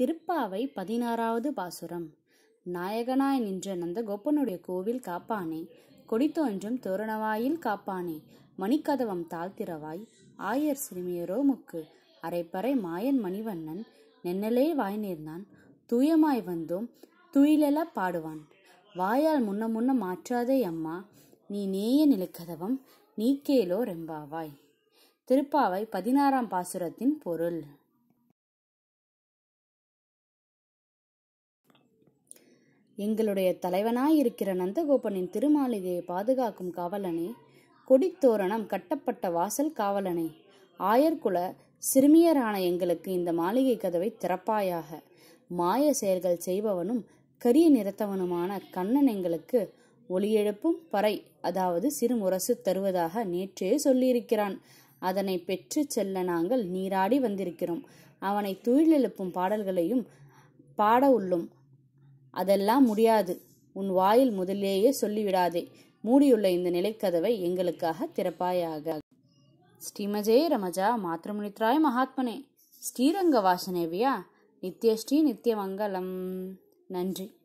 திருப்பாவை பதினாறாவது பாசுரம் நாயகனாய் நின்ற நந்தகோபனுடைய கோவில் காப்பானே கொடி தோன்றும் தோரணவாயில் காப்பானே மணிக்கதவம் தாழ்த்திரவாய் ஆயர் சிறுமியரோ முக்கு அரைப்பறை மாயன் மணிவண்ணன் நென்னலே வாய் நேர்ந்தான் தூயமாய் வந்தோம் துயிலெல பாடுவான் வாயால் முன்ன முன்ன மாற்றாதே அம்மா நீ நேய நிலைக்கதவம் நீ கேளோ ரெம்பாவாய் திருப்பாவை பதினாறாம் பாசுரத்தின் பொருள் எங்களுடைய தலைவனாய் இருக்கிற நந்தகோபனின் திருமாளிகையை பாதுகாக்கும் காவலனே கொடித்தோரணம் கட்டப்பட்ட வாசல் காவலனே ஆயர்குல சிறுமியரான எங்களுக்கு இந்த மாளிகை கதவை திறப்பாயாக மாய செயல்கள் செய்பவனும் கரிய நிறத்தவனுமான கண்ணன் எங்களுக்கு ஒளியெழுப்பும் பறை அதாவது சிறுமுரசு தருவதாக நேற்றே சொல்லியிருக்கிறான் அதனை பெற்று செல்ல நாங்கள் நீராடி வந்திருக்கிறோம் அவனை துயிலெழுப்பும் பாடல்களையும் பாட உள்ளும் அதெல்லாம் முடியாது உன் வாயில் முதலேயே சொல்லிவிடாதே மூடியுள்ள இந்த நிலைக்கதவை எங்களுக்காக திறப்பாயாக ஸ்ரீமஜே ரமஜா மாத்ருமுனித்ராய மகாத்மனே ஸ்ரீரங்க வாசனேவியா நித்யஸ்ரீ நித்யமங்கலம் நன்றி